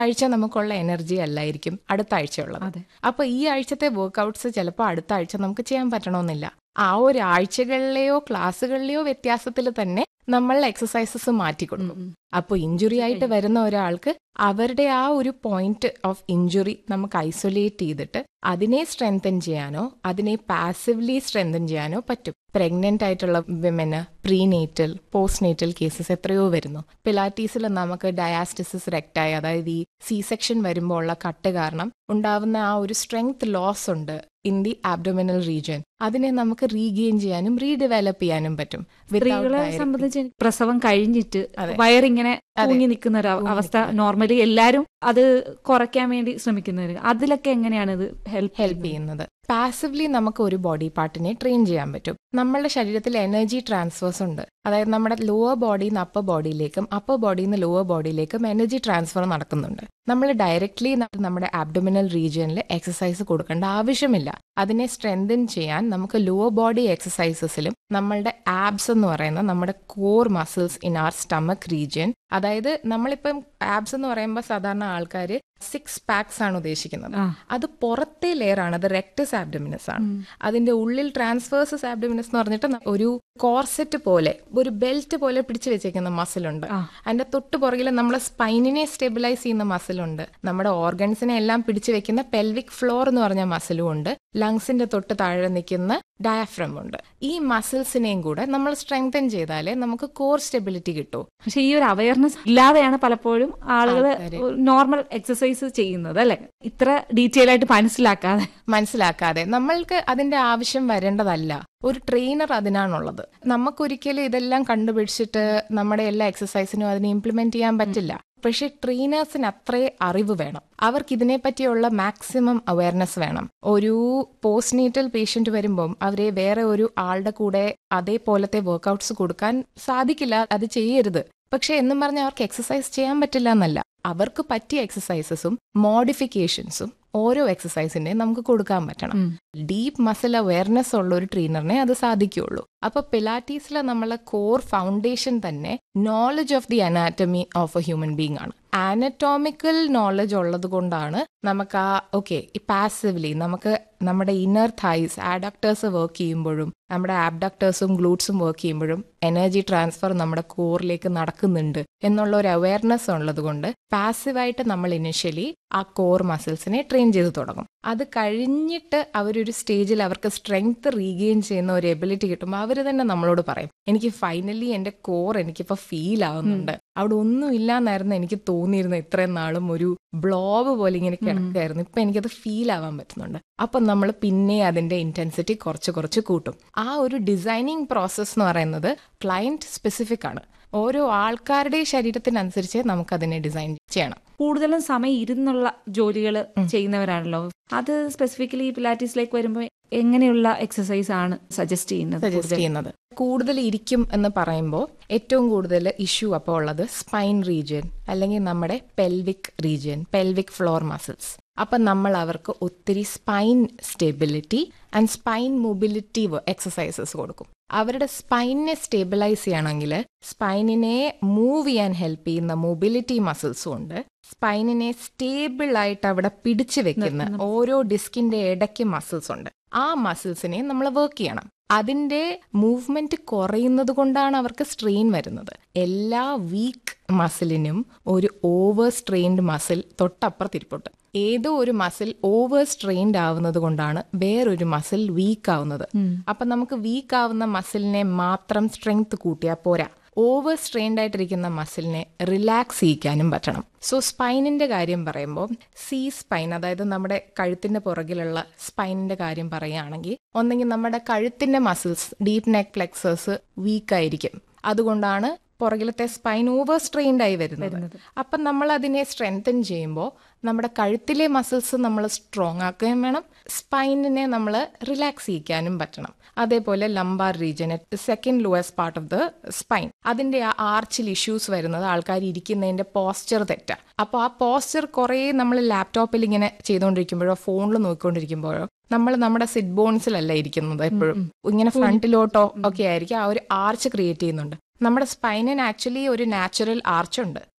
ആഴ്ച നമുക്കുള്ള എനർജി അല്ലായിരിക്കും അടുത്ത ആഴ്ചയുള്ളത് അതെ അപ്പൊ ഈ ആഴ്ചത്തെ വർക്കൗട്ട്സ് ചിലപ്പോൾ അടുത്ത ആഴ്ച നമുക്ക് ചെയ്യാൻ പറ്റണമെന്നില്ല ആ ഒരു ആഴ്ചകളിലെയോ ക്ലാസ്സുകളിലെയോ വ്യത്യാസത്തിൽ തന്നെ നമ്മൾ എക്സസൈസസ് മാറ്റി കൊടുക്കും അപ്പോൾ ഇഞ്ചുറി ആയിട്ട് വരുന്ന ഒരാൾക്ക് അവരുടെ ആ ഒരു പോയിന്റ് ഓഫ് ഇഞ്ചുറി നമുക്ക് ഐസൊലേറ്റ് ചെയ്തിട്ട് അതിനെ സ്ട്രെങ്തൻ ചെയ്യാനോ അതിനെ പാസീവ്ലി സ്ട്രെങ്തൻ ചെയ്യാനോ പറ്റും പ്രഗ്നന്റ് ആയിട്ടുള്ള വിമന് പ്രീനേറ്റൽ പോസ്റ്റ് നേറ്റൽ കേസസ് എത്രയോ വരുന്നു പിലാറ്റീസിൽ നമുക്ക് ഡയാസ്റ്റിസിസ് റെക്റ്റായി അതായത് ഈ സി സെക്ഷൻ വരുമ്പോൾ ഉള്ള കട്ട് കാരണം ഉണ്ടാവുന്ന ആ ഒരു സ്ട്രെങ്ത് ലോസ് ഉണ്ട് ഇൻ ദി ആബ്ഡോമിനൽ റീജിയൻ അതിനെ നമുക്ക് റീഗെയിൻ ചെയ്യാനും റീഡെവലപ്പ് ചെയ്യാനും പറ്റും Without സ്ത്രീകളെ direct- സംബന്ധിച്ച് എനിക്ക് പ്രസവം കഴിഞ്ഞിട്ട് അതെ. വയറിങ്ങനെ അതെ. തൂങ്ങി നിൽക്കുന്ന ഒരു തൂങ്ങി അവസ്ഥ നിൽക്കുന്ന. നോർമലി എല്ലാരും അത് കുറയ്ക്കാൻ വേണ്ടി ശ്രമിക്കുന്നവര് അതിലൊക്കെ എങ്ങനെയാണ് ഇത് ഹെൽപ്പ് ഹെൽപ്പ് ചെയ്യുന്നത് പാസീവ്ലി നമുക്ക് ഒരു ബോഡി പാർട്ടിനെ ട്രെയിൻ ചെയ്യാൻ പറ്റും നമ്മളുടെ ശരീരത്തിൽ എനർജി ട്രാൻസ്ഫേഴ്സ് ഉണ്ട് അതായത് നമ്മുടെ ലോവർ ബോഡിയിൽ നിന്ന് അപ്പർ ബോഡിയിലേക്കും അപ്പർ ബോഡിയിൽ നിന്ന് ലോവർ ബോഡിയിലേക്കും എനർജി ട്രാൻസ്ഫർ നടക്കുന്നുണ്ട് നമ്മൾ ഡയറക്ട്ലി നമ്മുടെ ആബ്ഡോമിനൽ റീജിയനിൽ എക്സസൈസ് കൊടുക്കേണ്ട ആവശ്യമില്ല അതിനെ സ്ട്രെങ്തൻ ചെയ്യാൻ നമുക്ക് ലോവർ ബോഡി എക്സസൈസസിലും നമ്മളുടെ ആബ്സ് എന്ന് പറയുന്ന നമ്മുടെ core muscles in our stomach region അതായത് നമ്മളിപ്പം ആബ്സ് എന്ന് പറയുമ്പോൾ സാധാരണ ആൾക്കാർ സിക്സ് പാക്സ് ആണ് ഉദ്ദേശിക്കുന്നത് ആ. അത് പുറത്തെ ലെയർ ആണ് അത് റെക്ടസ് ആബ്ഡമിനസ് ആണ് അതിന്റെ ഉള്ളിൽ ട്രാൻസ്വേഴ്സസ് ആബ്ഡമിനസ് എന്ന് പറഞ്ഞിട്ട് ന- ഒരു കോർസെറ്റ് പോലെ ഒരു ബെൽറ്റ് പോലെ പിടിച്ചു വെച്ചേക്കുന്ന മസിൽ ഉണ്ട് ആ. അതിന്റെ തൊട്ട് പുറകിൽ നമ്മളെ സ്പൈനിനെ സ്റ്റെബിലൈസ് ചെയ്യുന്ന മസിൽ ഉണ്ട് നമ്മുടെ ഓർഗൻസിനെ എല്ലാം പിടിച്ചു വെക്കുന്ന പെൽവിക് ഫ്ലോർ എന്ന് പറഞ്ഞ മസിലും ഉണ്ട് ലങ്സിന്റെ തൊട്ട് താഴെ നിൽക്കുന്ന ഡയഫ്രം ഉണ്ട് ഈ മസിൽസിനെയും കൂടെ നമ്മൾ സ്ട്രെങ്തൻ ചെയ്താലേ നമുക്ക് കോർ സ്റ്റെബിലിറ്റി കിട്ടൂ പക്ഷെ ഈ ഒരു അവയർനെസ് ഇല്ലാതെയാണ് പലപ്പോഴും ആളുകൾ ആൾക്കാര്. നോർമൽ എക്സസൈസ് ചെയ്യുന്നത് അല്ലെ ഇത്ര ഡീറ്റെയിൽ ആയിട്ട് മനസ്സിലാക്കാതെ മനസ്സിലാക്കാതെ നമ്മൾക്ക് അതിന്റെ ആവശ്യം വരേണ്ടതല്ല ഒരു ട്രെയിനർ അതിനാണുള്ളത് നമുക്കൊരിക്കലും ഇതെല്ലാം കണ്ടുപിടിച്ചിട്ട് നമ്മുടെ എല്ലാ എക്സസൈസിനും അതിനെ ഇംപ്ലിമെന്റ് ചെയ്യാൻ പറ്റില്ല പക്ഷെ ട്രെയിനേഴ്സിന് അത്രേ അറിവ് വേണം അവർക്ക് ഇതിനെപ്പറ്റിയുള്ള മാക്സിമം അവയർനെസ് വേണം ഒരു പോസ്റ്റ് നീറ്റൽ പേഷ്യന്റ് വരുമ്പം അവരെ വേറെ ഒരു ആളുടെ കൂടെ അതേപോലത്തെ വർക്കൗട്ട്സ് കൊടുക്കാൻ സാധിക്കില്ല അത് ചെയ്യരുത് പക്ഷെ എന്നും പറഞ്ഞ് അവർക്ക് എക്സസൈസ് ചെയ്യാൻ പറ്റില്ല എന്നല്ല അവർക്ക് പറ്റിയ എക്സസൈസസും മോഡിഫിക്കേഷൻസും ഓരോ എക്സസൈസിന്റെയും നമുക്ക് കൊടുക്കാൻ പറ്റണം ഉം. ഡീപ്പ് മസിൽ അവയർനെസ് ഉള്ള ഒരു ട്രെയിനറിനെ അത് സാധിക്കുള്ളൂ അപ്പൊ പിലാറ്റീസിലെ നമ്മളെ കോർ ഫൗണ്ടേഷൻ തന്നെ knowledge of the anatomy of a human being ആണ് ആനറ്റോമിക്കൽ നോളജ് ഉള്ളത് കൊണ്ടാണ് നമുക്ക് ആ ഓക്കെ പാസീവ്ലി നമുക്ക് നമ്മുടെ ഇന്നർ തൈസ് ആഡക്ടേഴ്സ് വർക്ക് ചെയ്യുമ്പോഴും നമ്മുടെ ആബ്ഡക്ടേഴ്സും ഗ്ലൂട്ട്സും വർക്ക് ചെയ്യുമ്പോഴും എനർജി ട്രാൻസ്ഫർ നമ്മുടെ കോറിലേക്ക് നടക്കുന്നുണ്ട് എന്നുള്ള ഒരു അവയർനെസ് ഉള്ളത് കൊണ്ട് പാസീവായിട്ട് നമ്മൾ ഇനിഷ്യലി ആ കോർ മസിൽസിനെ ട്രെയിൻ ചെയ്ത് തുടങ്ങും അത് കഴിഞ്ഞിട്ട് അവരൊരു സ്റ്റേജിൽ അവർക്ക് സ്ട്രെങ്ത് റീഗെയിൻ ചെയ്യുന്ന ഒരു എബിലിറ്റി കിട്ടുമ്പോൾ അവർ തന്നെ നമ്മളോട് പറയും എനിക്ക് ഫൈനലി എന്റെ കോർ എനിക്കിപ്പോൾ ഫീൽ ആവുന്നുണ്ട് അവിടെ ഒന്നും ഇല്ലാന്നായിരുന്നു എനിക്ക് തോന്നിയിരുന്നത് ഇത്രയും നാളും ഒരു ബ്ലോബ് പോലെ ഇങ്ങനെ കിടക്കായിരുന്നു ഇപ്പൊ എനിക്കത് ഫീൽ ആവാൻ പറ്റുന്നുണ്ട് അപ്പൊ നമ്മൾ പിന്നെ അതിന്റെ ഇന്റൻസിറ്റി കുറച്ച് കുറച്ച് കൂട്ടും ആ ഒരു ഡിസൈനിങ് പ്രോസസ്സ് എന്ന് പറയുന്നത് ക്ലയന്റ് സ്പെസിഫിക് ആണ് ഓരോ ആൾക്കാരുടെ ശരീരത്തിനനുസരിച്ച് നമുക്ക് അതിനെ ഡിസൈൻ ചെയ്യണം കൂടുതലും സമയം ഇരുന്നുള്ള ജോലികൾ ചെയ്യുന്നവരാണല്ലോ അത് സ്പെസിഫിക്കലി പിലാറ്റീസിലേക്ക് വരുമ്പോൾ എങ്ങനെയുള്ള എക്സസൈസ് ആണ് സജസ്റ്റ് ചെയ്യുന്നത് സജസ്റ്റ് കൂടുതൽ? ചെയ്യുന്നത് കൂടുതൽ ഇരിക്കും എന്ന് പറയുമ്പോൾ ഏറ്റവും കൂടുതൽ ഇഷ്യൂ അപ്പോൾ ഉള്ളത് സ്പൈൻ റീജിയൻ അല്ലെങ്കിൽ നമ്മുടെ pelvic region pelvic floor muscles അപ്പൊ നമ്മൾ അവർക്ക് ഒത്തിരി spine stability and spine mobility exercises കൊടുക്കും അവരുടെ സ്പൈനിനെ സ്റ്റേബിലൈസ് ചെയ്യണമെങ്കിൽ സ്പൈനിനെ മൂവ് ചെയ്യാൻ ഹെൽപ്പ് ചെയ്യുന്ന മൊബിലിറ്റി മസിൽസും ഉണ്ട് സ്പൈനിനെ സ്റ്റേബിൾ ആയിട്ട് അവിടെ പിടിച്ചു വെക്കുന്ന ഓരോ ഡിസ്കിന്റെ ഇടയ്ക്ക് മസിൽസ് ഉണ്ട് ആ മസിൽസിനെ നമ്മൾ വർക്ക് ചെയ്യണം അതിന്റെ മൂവ്മെന്റ് കുറയുന്നത് കൊണ്ടാണ് അവർക്ക് സ്ട്രെയിൻ വരുന്നത് എല്ലാ വീക്ക് മസിലിനും ഒരു ഓവർ സ്ട്രെയിൻഡ് മസിൽ തൊട്ടപ്പുറത്തിരിപ്പുണ്ട് ഏതോ ഒരു മസിൽ ഓവർ സ്ട്രെയിൻഡ് ആവുന്നത് കൊണ്ടാണ് വേറൊരു മസിൽ വീക്ക് ആവുന്നത് അപ്പൊ നമുക്ക് വീക്ക് ആവുന്ന മസിലിനെ മാത്രം സ്ട്രെങ്ത് കൂട്ടിയാൽ പോരാ ഓവർ സ്ട്രെയിൻഡ് ആയിട്ടിരിക്കുന്ന മസിലിനെ റിലാക്സ് ചെയ്യിക്കാനും പറ്റണം സോ സ്പൈനിന്റെ കാര്യം പറയുമ്പോൾ സി സ്പൈൻ അതായത് നമ്മുടെ കഴുത്തിന്റെ പുറകിലുള്ള സ്പൈനിന്റെ കാര്യം പറയുകയാണെങ്കിൽ ഒന്നെങ്കിൽ നമ്മുടെ കഴുത്തിന്റെ muscles deep neck flexors weak ആയിരിക്കും അതുകൊണ്ടാണ് പുറകിലത്തെ സ്പൈൻ ഓവർ സ്ട്രെയിൻഡ് ആയി വരുന്നത് അപ്പം നമ്മൾ അതിനെ സ്ട്രെങ്തൻ ചെയ്യുമ്പോൾ നമ്മുടെ കഴുത്തിലെ മസിൽസ് നമ്മൾ സ്ട്രോങ് ആക്കുകയും വേണം സ്പൈനിനെ നമ്മൾ റിലാക്സ് ചെയ്യിക്കാനും പറ്റണം അതേപോലെ lumbar region second lowest part of the spine അതിന്റെ ആ ആർച്ചിൽ ഇഷ്യൂസ് വരുന്നത് ആൾക്കാർ ഇരിക്കുന്നതിന്റെ പോസ്ചർ തെറ്റാ അപ്പോൾ ആ പോസ്ചർ കുറേ നമ്മൾ ലാപ്ടോപ്പിൽ ഇങ്ങനെ ചെയ്തുകൊണ്ടിരിക്കുമ്പോഴോ ഫോണിൽ നോക്കിക്കൊണ്ടിരിക്കുമ്പോഴോ നമ്മൾ നമ്മുടെ സിറ്റ് ബോൺസിലല്ല ഇരിക്കുന്നത് എപ്പോഴും ഇങ്ങനെ ഫ്രണ്ടിലോട്ടോ ഒക്കെ ആയിരിക്കും ആ ഒരു ആർച്ച് ക്രിയേറ്റ് ചെയ്യുന്നുണ്ട് നമ്മുടെ സ്പൈനിന് ആക്ച്വലി ഒരു നാച്ചുറൽ ആർച്ച് ഉണ്ട്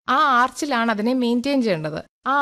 ആ ആർച്ചിലാണ് അതിനെ മെയിൻറ്റെയിൻ ചെയ്യേണ്ടത് ആ